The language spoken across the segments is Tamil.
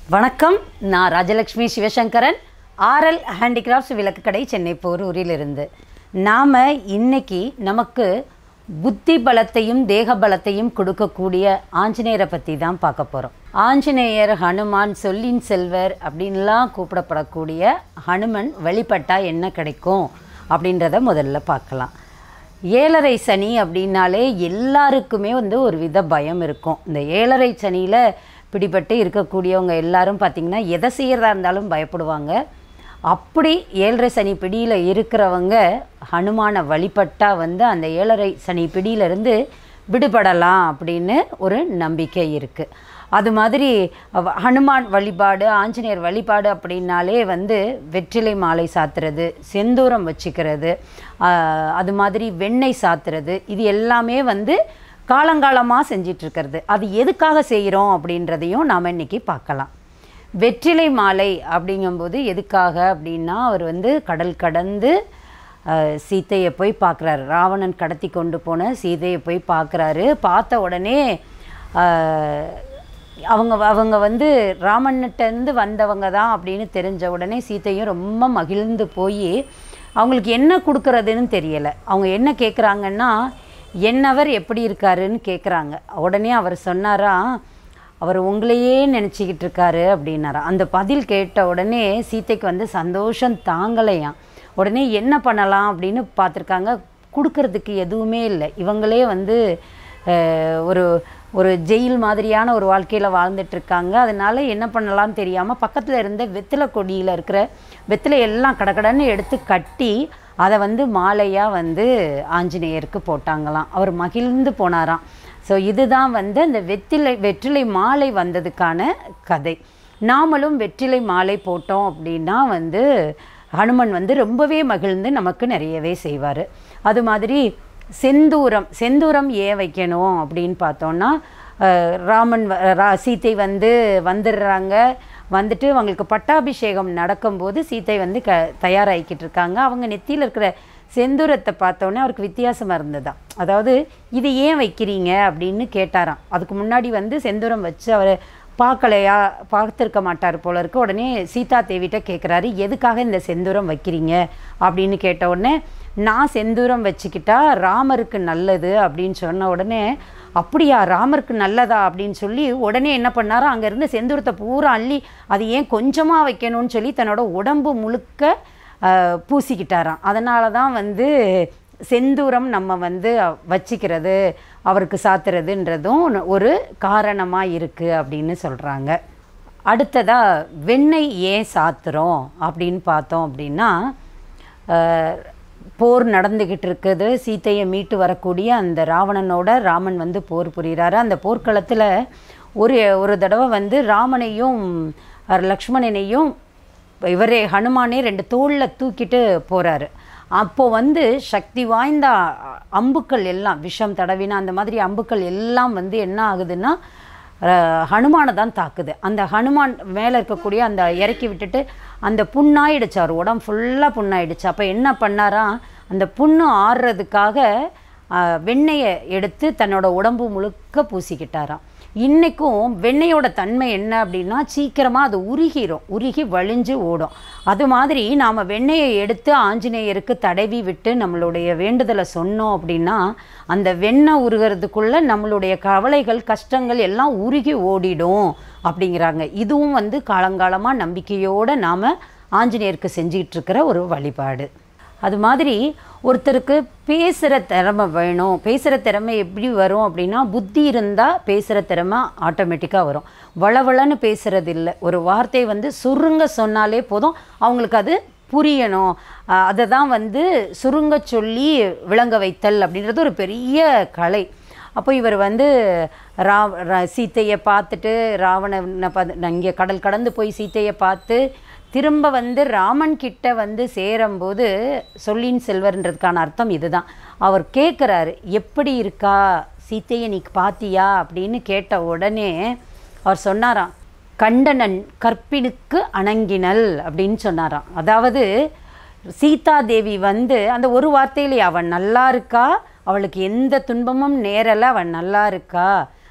வணக்கம் நான் ராஜலக்ஷ்மி சிவசங்கரன் ஆர்எல் ஹேண்டிகிராஃப்ட்ஸ் விளக்கு கடை சென்னை போரூரிலிருந்து நாம் இன்னைக்கு நமக்கு புத்தி பலத்தையும் தேக பலத்தையும் கொடுக்கக்கூடிய ஆஞ்சநேயரை பற்றி தான் பார்க்க போகிறோம் ஆஞ்சநேயர் ஹனுமான் சொல்லின் செல்வர் அப்படின்லாம் கூப்பிடப்படக்கூடிய ஹனுமன் வழிபட்டா என்ன கிடைக்கும் அப்படின்றத முதல்ல பார்க்கலாம் ஏழரை சனி அப்படின்னாலே எல்லாருக்குமே வந்து ஒரு வித பயம் இருக்கும் இந்த ஏழரை சனியில் பிடிபட்டு இருக்கக்கூடியவங்க எல்லாரும் பார்த்திங்கன்னா எதை செய்கிறதா இருந்தாலும் பயப்படுவாங்க அப்படி ஏழரை சனி பிடியில் இருக்கிறவங்க ஹனுமானை வழிபட்டா வந்து அந்த ஏழரை சனி பிடியிலிருந்து விடுபடலாம் அப்படின்னு ஒரு நம்பிக்கை இருக்குது அது மாதிரி அவ- ஹனுமான் வழிபாடு ஆஞ்சநேயர் வழிபாடு அப்படின்னாலே வந்து வெற்றிலை மாலை சாத்துறது செந்தூரம் வச்சுக்கிறது ஆஹ், அது மாதிரி வெண்ணெய் சாத்துறது இது எல்லாமே வந்து காலங்காலமாக செஞ்சிட்ருக்கிறது அது எதுக்காக செய்கிறோம் அப்படின்றதையும் நாம் இன்னைக்கு பார்க்கலாம் வெற்றிலை மாலை அப்படிங்கும்போது எதுக்காக அப்படின்னா அவர் வந்து கடல் கடந்து அஹ், சீதையை போய் பார்க்குறாரு ராவணன் கடத்தி கொண்டு போன சீதையை போய் பார்க்குறாரு பார்த்த உடனே அஹ், அவங்க அவங்க வந்து ராமன்கிட்டேருந்து வந்தவங்க தான் அப்படின்னு தெரிஞ்ச உடனே சீதையும் ரொம்ப மகிழ்ந்து போய் அவங்களுக்கு என்ன கொடுக்கறதுன்னு தெரியலை அவங்க என்ன கேட்குறாங்கன்னா என்னவர் எப்படி இருக்காருன்னு கேட்குறாங்க உடனே அவர் சொன்னாரா அவர் உங்களையே நினச்சிக்கிட்டு இருக்காரு அப்படின்னாரா அந்த பதில் கேட்ட உடனே சீதைக்கு வந்து சந்தோஷம் தாங்கலையாம் உடனே என்ன பண்ணலாம் அப்படின்னு பார்த்துருக்காங்க கொடுக்கறதுக்கு எதுவுமே இல்லை இவங்களே வந்து அஹ், ஒரு ஒரு ஜெயில் மாதிரியான ஒரு வாழ்க்கையில் வாழ்ந்துட்டு இருக்காங்க அதனால என்ன பண்ணலாம்னு தெரியாமல் பக்கத்தில் இருந்த வெத்திலை கொடியில் இருக்கிற வெத்திலை எல்லாம் கடகடன்னு எடுத்து கட்டி அதை வந்து மாலையாக வந்து ஆஞ்சநேயருக்கு போட்டாங்களாம் அவர் மகிழ்ந்து போனாராம் ஸோ இதுதான் வந்து அந்த வெற்றிலை வெற்றிலை மாலை வந்ததுக்கான கதை நாமளும் வெற்றிலை மாலை போட்டோம் அப்படின்னா வந்து ஹனுமன் வந்து ரொம்பவே மகிழ்ந்து நமக்கு நிறையவே செய்வார் அது மாதிரி செந்தூரம் செந்தூரம் ஏன் வைக்கணும் அப்படின்னு பார்த்தோன்னா அஹ், ராமன் வ- ரா- சீதை வந்து வந்துடுறாங்க வந்துட்டு அவங்களுக்கு பட்டாபிஷேகம் நடக்கும்போது சீதை வந்து க தயாராகிக்கிட்டு இருக்காங்க அவங்க நெத்தியில் இருக்கிற செந்தூரத்தை பார்த்தோன்னே அவருக்கு வித்தியாசமாக இருந்ததாம் அதாவது இது ஏன் வைக்கிறீங்க அப்படின்னு கேட்டாராம் அதுக்கு முன்னாடி வந்து செந்தூரம் வச்சு அவர் பார்க்கலையா பார்த்துருக்க மாட்டார் போல இருக்கு உடனே சீதா தேவிட்ட கேட்குறாரு எதுக்காக இந்த செந்தூரம் வைக்கிறீங்க அப்படின்னு கேட்ட உடனே நான் செந்தூரம் வச்சுக்கிட்டா ராமருக்கு நல்லது அப்படின்னு சொன்ன உடனே அப்படியா ராமருக்கு நல்லதா அப்படின்னு சொல்லி உடனே என்ன பண்ணாரோ அங்கேருந்து செந்தூரத்தை பூரா அள்ளி அது ஏன் கொஞ்சமாக வைக்கணும்னு சொல்லி தன்னோட உடம்பு முழுக்க அஹ், பூசிக்கிட்டாராம் அதனால தான் வந்து செந்தூரம் நம்ம வந்து வச்சிக்கிறது அவருக்கு சாத்துறதுன்றதும் ஒரு காரணமாக இருக்குது அப்படின்னு சொல்கிறாங்க அடுத்ததாக வெண்ணெய் ஏன் சாத்துறோம் அப்படின்னு பார்த்தோம் அப்படின்னா அஹ், போர் நடந்துக்கிட்டு இருக்குது சீதையை மீட்டு வரக்கூடிய அந்த ராவணனோட ராமன் வந்து போர் புரிகிறாரு அந்த போர்க்களத்தில் ஒரு ஒரு தடவை வந்து ராமனையும் அஹ், லக்ஷ்மணனையும் இவரே ஹனுமானே ரெண்டு தோளில் தூக்கிட்டு போகிறாரு அப்போ வந்து சக்தி வாய்ந்த அ- அம்புக்கள் எல்லாம் விஷம் தடவின அந்த மாதிரி அம்புக்கள் எல்லாம் வந்து என்ன ஆகுதுன்னா அஹ், ஹனுமானை தான் தாக்குது அந்த ஹனுமான் மேலே இருக்கக்கூடிய அந்த இறக்கி விட்டுட்டு அந்த புண்ணாயிடுச்சு அவர் உடம்பு ஃபுல்லாக புண்ணாயிடுச்சு அப்போ என்ன பண்ணாராம் அந்த புண்ணு ஆறுறதுக்காக அஹ், வெண்ணெயை எடுத்து தன்னோட உடம்பு முழுக்க பூசிக்கிட்டாராம் இன்றைக்கும் வெண்ணெயோட தன்மை என்ன அப்படின்னா சீக்கிரமாக அது உருகிரும் உருகி வழிஞ்சு ஓடும் அது மாதிரி நாம் வெண்ணெயை எடுத்து ஆஞ்சநேயருக்கு தடவி விட்டு நம்மளுடைய வேண்டுதலை சொன்னோம் அப்படின்னா அந்த வெண்ணெய் உருகிறதுக்குள்ளே நம்மளுடைய கவலைகள் கஷ்டங்கள் எல்லாம் உருகி ஓடிடும் அப்படிங்கிறாங்க இதுவும் வந்து காலங்காலமாக நம்பிக்கையோடு நாம் ஆஞ்சநேயருக்கு செஞ்சுக்கிட்டு இருக்கிற ஒரு வழிபாடு அது மாதிரி ஒருத்தருக்கு பேசுகிற திறமை வேணும் பேசுகிற திறமை எப்படி வரும் அப்படின்னா புத்தி இருந்தால் பேசுகிற திறமை ஆட்டோமேட்டிக்காக வரும் வளவளன்னு பேசுறது இல்லை ஒரு வார்த்தை வந்து சுருங்க சொன்னாலே போதும் அவங்களுக்கு அது புரியணும் அஹ் அதை தான் வந்து சுருங்க சொல்லி விளங்க வைத்தல் அப்படின்றது ஒரு பெரிய கலை அப்போ இவர் வந்து ரா ரா- சீத்தையை பார்த்துட்டு ராவணனை பார்த்து இங்கே கடல் கடந்து போய் சீத்தையை பார்த்து திரும்ப வந்து ராமன் கிட்ட வந்து சேரும்போது சொல்லின் செல்வர்ன்றதுக்கான அர்த்தம் இதுதான் அவர் கேட்குறாரு எப்படி இருக்கா சீத்தையை நீ பாத்தியா அப்படின்னு கேட்ட உடனே அவர் சொன்னாராம் கண்டனன் கற்பினுக்கு அணங்கினல் அப்படின்னு சொன்னாராம் அதாவது சீதா தேவி வந்து அந்த ஒரு வார்த்தையிலே அவன் நல்லா இருக்கா அவளுக்கு எந்த துன்பமும் நேரல அவன் நல்லா இருக்கா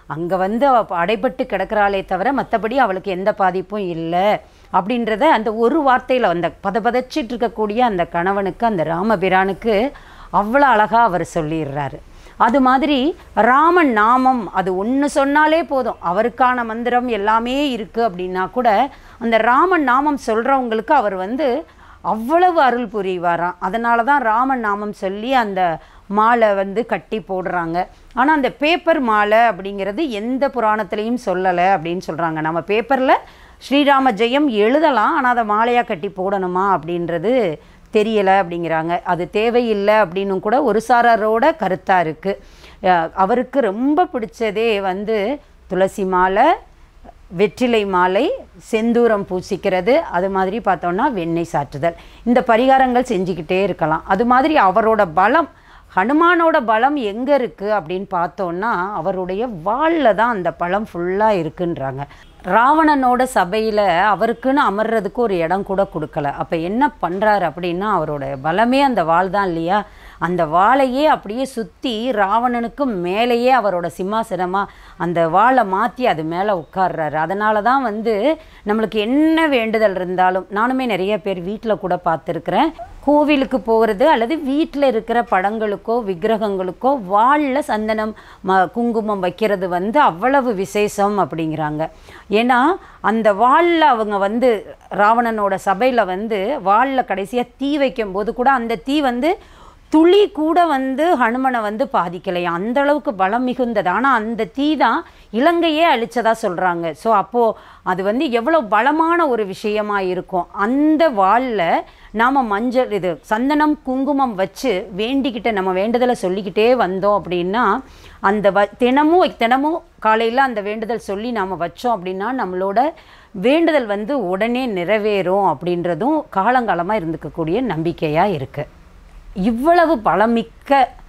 அங்கே வந்து அவ அடைபட்டு கிடக்கிறாளே தவிர மற்றபடி அவளுக்கு எந்த பாதிப்பும் இல்லை அப்படின்றத அந்த ஒரு வார்த்தையில் அந்த பதபதச்சிட்டு இருக்கக்கூடிய அந்த கணவனுக்கு அந்த ராமபிரானுக்கு அவ்வளோ அழகாக அவர் சொல்லிடுறாரு அது மாதிரி ராமன் நாமம் அது ஒன்று சொன்னாலே போதும் அவருக்கான மந்திரம் எல்லாமே இருக்குது அப்படின்னா கூட அந்த ராமன் நாமம் சொல்கிறவங்களுக்கு அவர் வந்து அவ்வளவு அருள் புரிவாராம் அதனால தான் ராமன் நாமம் சொல்லி அந்த மாலை வந்து கட்டி போடுறாங்க ஆனால் அந்த பேப்பர் மாலை அப்படிங்கிறது எந்த புராணத்துலேயும் சொல்லலை அப்படின்னு சொல்கிறாங்க நம்ம பேப்பரில் ஸ்ரீராம ஜெயம் எழுதலாம் ஆனால் அதை மாலையாக கட்டி போடணுமா அப்படின்றது தெரியலை அப்படிங்கிறாங்க அது தேவையில்லை அப்படின்னு கூட ஒரு சாராரோட கருத்தாக இருக்குது அவருக்கு ரொம்ப பிடிச்சதே வந்து துளசி மாலை வெற்றிலை மாலை செந்தூரம் பூசிக்கிறது அது மாதிரி பார்த்தோன்னா வெண்ணெய் சாற்றுதல் இந்த பரிகாரங்கள் செஞ்சுக்கிட்டே இருக்கலாம் அது மாதிரி அவரோட பலம் ஹனுமானோட பலம் எங்கே இருக்குது அப்படின்னு பார்த்தோன்னா அவருடைய வாளில் தான் அந்த பலம் ஃபுல்லாக இருக்குன்றாங்க ராவணனோட சபையில் அவருக்குன்னு அமர்றதுக்கு ஒரு இடம் கூட கொடுக்கல அப்போ என்ன பண்ணுறாரு அப்படின்னா அவரோட பலமே அந்த வாள் தான் இல்லையா அந்த வாளையே அப்படியே சுற்றி ராவணனுக்கு மேலேயே அவரோட சிம்மாசனமாக அந்த வாளை மாற்றி அது மேலே உட்கார்றாரு அதனால தான் வந்து நம்மளுக்கு என்ன வேண்டுதல் இருந்தாலும் நானுமே நிறைய பேர் வீட்டில் கூட பார்த்துருக்குறேன் கோவிலுக்கு போகிறது அல்லது வீட்டில் இருக்கிற படங்களுக்கோ விக்கிரகங்களுக்கோ வாளில் சந்தனம் ம குங்குமம் வைக்கிறது வந்து அவ்வளவு விசேஷம் அப்படிங்கிறாங்க ஏன்னா அந்த வாளில் அவங்க வந்து ராவணனோட சபையில் வந்து வாளில் கடைசியாக தீ வைக்கும்போது கூட அந்த தீ வந்து துளி கூட வந்து ஹனுமனை வந்து பாதிக்கலையா அந்த அளவுக்கு பலம் மிகுந்தது ஆனால் அந்த தீ தான் இலங்கையே அழிச்சதா சொல்கிறாங்க ஸோ அப்போது அது வந்து எவ்வளோ பலமான ஒரு விஷயமா இருக்கும் அந்த வாளில் நாம் மஞ்சள் இது சந்தனம் குங்குமம் வச்சு வேண்டிக்கிட்ட நம்ம வேண்டுதலை சொல்லிக்கிட்டே வந்தோம் அப்படின்னா அந்த வ தினமும் தினமும் காலையில் அந்த வேண்டுதல் சொல்லி நாம் வச்சோம் அப்படின்னா நம்மளோட வேண்டுதல் வந்து உடனே நிறைவேறும் அப்படின்றதும் காலங்காலமாக இருந்துக்கக்கூடிய நம்பிக்கையாக இருக்குது இவ்வளவு பலமிக்க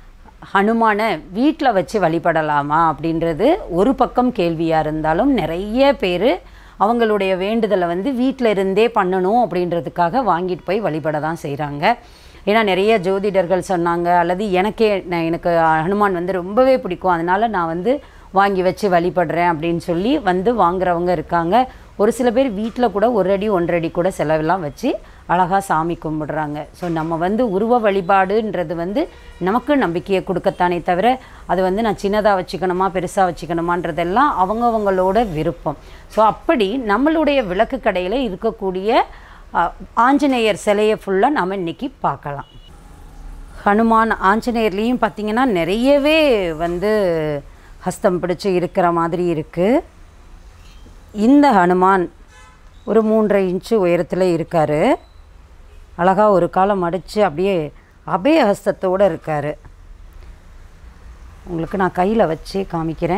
ஹனுமானை வீட்டில் வச்சு வழிபடலாமா அப்படின்றது ஒரு பக்கம் கேள்வியாக இருந்தாலும் நிறைய பேர் அவங்களுடைய வேண்டுதலை வந்து வீட்டில் இருந்தே பண்ணணும் அப்படின்றதுக்காக வாங்கிட்டு போய் வழிபட தான் செய்கிறாங்க ஏன்னா நிறைய ஜோதிடர்கள் சொன்னாங்க அல்லது எனக்கே நான் எனக்கு ஹனுமான் வந்து ரொம்பவே பிடிக்கும் அதனால் நான் வந்து வாங்கி வச்சு வழிபடுறேன் அப்படின்னு சொல்லி வந்து வாங்குறவங்க இருக்காங்க ஒரு சில பேர் வீட்டில் கூட ஒரு அடி ஒன்றரை அடி கூட செலவெல்லாம் வச்சு அழகாக சாமி கும்பிடுறாங்க ஸோ நம்ம வந்து உருவ வழிபாடுன்றது வந்து நமக்கு நம்பிக்கையை கொடுக்கத்தானே தவிர அது வந்து நான் சின்னதாக வச்சுக்கணுமா பெருசாக வச்சுக்கணுமான்றதெல்லாம் அவங்கவங்களோட விருப்பம் ஸோ அப்படி நம்மளுடைய விளக்கு கடையில் இருக்கக்கூடிய அஹ், ஆஞ்சநேயர் சிலையை ஃபுல்லாக நாம் இன்னைக்கு பார்க்கலாம் ஹனுமான் ஆஞ்சநேயர்லேயும் பார்த்தீங்கன்னா நிறையவே வந்து ஹஸ்தம் பிடிச்சு இருக்கிற மாதிரி இருக்குது இந்த ஹனுமான் ஒரு மூன்றரை இன்ச்சு உயரத்தில் இருக்கார் அழகாக ஒரு காலம் மடித்து அப்படியே அபய ஹஸ்தத்தோடு இருக்கார் உங்களுக்கு நான் கையில் வச்சு காமிக்கிறேன்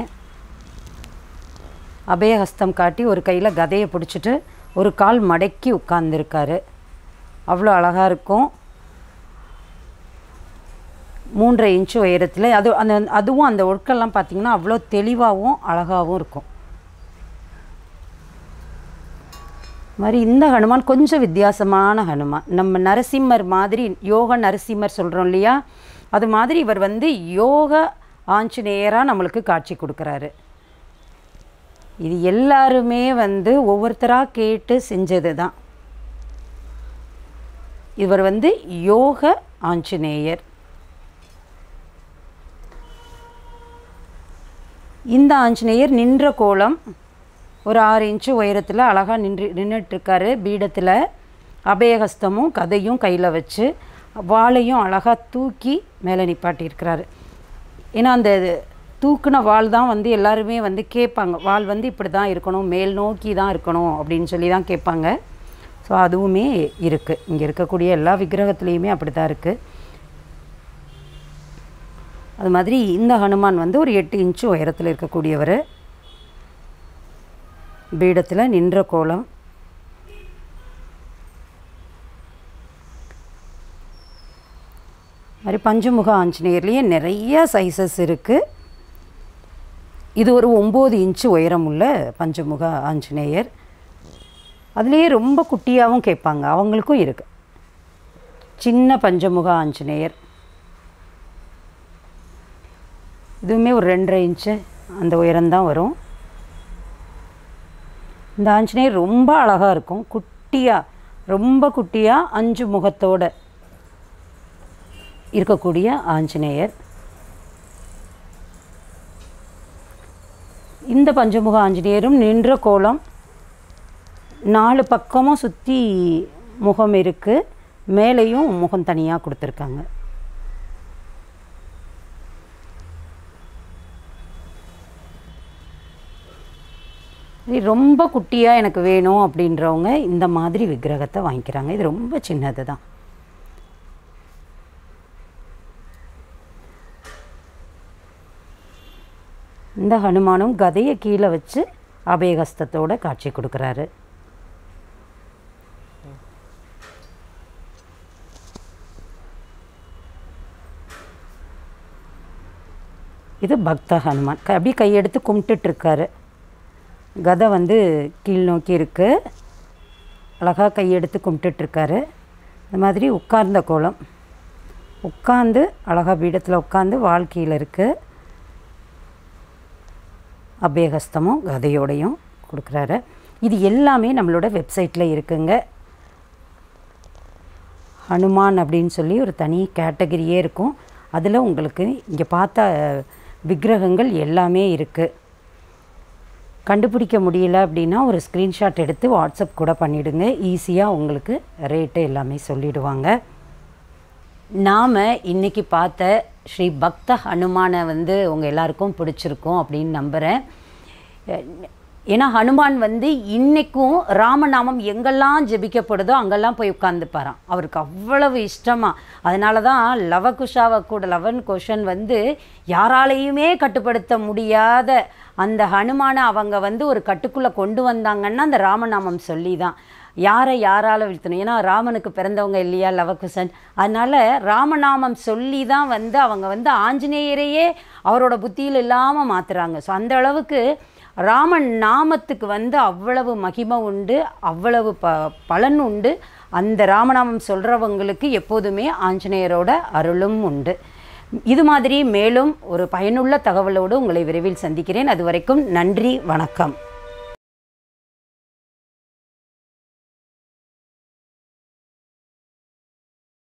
அபயஹஸ்தம் காட்டி ஒரு கையில் கதையை பிடிச்சிட்டு ஒரு கால் மடக்கி உட்கார்ந்துருக்காரு அவ்வளோ அழகாக இருக்கும் மூன்றரை இன்ச்சு உயரத்தில் அது அந்த அதுவும் அந்த ஒர்க்கெல்லாம் பார்த்திங்கன்னா அவ்வளோ தெளிவாகவும் அழகாகவும் இருக்கும் மாதிரி இந்த ஹனுமான் கொஞ்சம் வித்தியாசமான ஹனுமான் நம்ம நரசிம்மர் மாதிரி யோக நரசிம்மர் சொல்கிறோம் இல்லையா அது மாதிரி இவர் வந்து யோக ஆஞ்சநேயராக நம்மளுக்கு காட்சி கொடுக்குறாரு இது எல்லாருமே வந்து ஒவ்வொருத்தராக கேட்டு செஞ்சது தான் இவர் வந்து யோக ஆஞ்சநேயர் இந்த ஆஞ்சநேயர் நின்ற கோலம் ஒரு ஆறு இன்ச்சு உயரத்தில் அழகாக நின்று நின்றுட்டுருக்காரு பீடத்தில் அபயஹஸ்தமும் கதையும் கையில் வச்சு வாளையும் அழகாக தூக்கி மேலே நிப்பாட்டியிருக்கிறாரு ஏன்னா அந்த தூக்குன வாள் தான் வந்து எல்லாருமே வந்து கேட்பாங்க வாள் வந்து இப்படி தான் இருக்கணும் மேல் நோக்கி தான் இருக்கணும் அப்படின்னு சொல்லி தான் கேட்பாங்க ஸோ அதுவுமே இருக்குது இங்கே இருக்கக்கூடிய எல்லா விக்கிரகத்துலேயுமே அப்படி தான் இருக்குது அது மாதிரி இந்த ஹனுமான் வந்து ஒரு எட்டு இன்ச்சு உயரத்தில் இருக்கக்கூடியவர் பீடத்தில் நின்ற கோலம் மாதிரி பஞ்சமுக ஆஞ்சநேயர்லேயே நிறைய சைஸஸ் இருக்குது இது ஒரு ஒம்பது இன்ச்சு உயரம் உள்ள பஞ்சமுக ஆஞ்சநேயர் அதுலேயே ரொம்ப குட்டியாகவும் கேட்பாங்க அவங்களுக்கும் இருக்குது சின்ன பஞ்சமுக ஆஞ்சநேயர் இதுவுமே ஒரு ரெண்டரை இன்ச்சு அந்த உயரம்தான் வரும் இந்த ஆஞ்சநேயர் ரொம்ப அழகாக இருக்கும் குட்டியாக ரொம்ப குட்டியாக அஞ்சு முகத்தோட இருக்கக்கூடிய ஆஞ்சநேயர் இந்த பஞ்சமுக ஆஞ்சநேயரும் நின்ற கோலம் நாலு பக்கமும் சுற்றி முகம் இருக்குது மேலேயும் முகம் தனியாக கொடுத்துருக்காங்க இது ரொம்ப குட்டியாக எனக்கு வேணும் அப்படின்றவங்க இந்த மாதிரி விக்கிரகத்தை வாங்கிக்கிறாங்க இது ரொம்ப சின்னது தான் இந்த ஹனுமானும் கதையை கீழே வச்சு அபயகஸ்தத்தோட காட்சி கொடுக்குறாரு இது பக்த ஹனுமான் க- அப்படியே கையெடுத்து கும்பிட்டுட்டு இருக்காரு கதை வந்து கீழ் நோக்கி இருக்கு அழகாக கையெடுத்து கும்பிட்டுட்டு இருக்காரு இந்த மாதிரி உட்கார்ந்த கோலம் உட்காந்து அழகாக பீடத்தில் உட்காந்து வாழ்க்கையில் இருக்குது அபயஹஸ்தமும் கதையோடையும் கொடுக்குறாரு இது எல்லாமே நம்மளோட வெப்சைட்டில் இருக்குங்க ஹனுமான் அப்படின்னு சொல்லி ஒரு தனி கேட்டகரியே இருக்கும் அதில் உங்களுக்கு இங்கே பார்த்த விக்கிரகங்கள் எல்லாமே இருக்குது கண்டுபிடிக்க முடியல அப்படின்னா ஒரு ஸ்க்ரீன்ஷாட் எடுத்து வாட்ஸ்அப் கூட பண்ணிவிடுங்க ஈஸியாக உங்களுக்கு ரேட்டு எல்லாமே சொல்லிடுவாங்க நாம் இன்னைக்கு பார்த்த ஸ்ரீ பக்த ஹனுமானை வந்து உங்கள் எல்லாருக்கும் பிடிச்சிருக்கும் அப்படின்னு நம்புகிறேன் ஏன்னா ஹனுமான் வந்து இன்றைக்கும் ராமநாமம் எங்கெல்லாம் ஜெபிக்கப்படுதோ அங்கெல்லாம் போய் உட்காந்துப்பாராம் அவருக்கு அவ்வளவு இஷ்டமாக அதனால தான் லவகுஷாவை கூட லவன் கொஷன் வந்து யாராலையுமே கட்டுப்படுத்த முடியாத அந்த ஹனுமானை அவங்க வந்து ஒரு கட்டுக்குள்ளே கொண்டு வந்தாங்கன்னா அந்த ராமநாமம் சொல்லி தான் யாரை யாரால வீழ்த்தணும் ஏன்னா ராமனுக்கு பிறந்தவங்க இல்லையா லவகுசன் அதனால ராமநாமம் சொல்லி தான் வந்து அவங்க வந்து ஆஞ்சநேயரையே அவரோட புத்தியில் இல்லாமல் மாத்துறாங்க ஸோ அந்த அளவுக்கு ராமன் நாமத்துக்கு வந்து அவ்வளவு மகிமை உண்டு அவ்வளவு ப பலன் உண்டு அந்த ராமநாமம் சொல்கிறவங்களுக்கு எப்போதுமே ஆஞ்சநேயரோட அருளும் உண்டு இது மாதிரி மேலும் ஒரு பயனுள்ள தகவலோடு உங்களை விரைவில் சந்திக்கிறேன் அது வரைக்கும் நன்றி வணக்கம்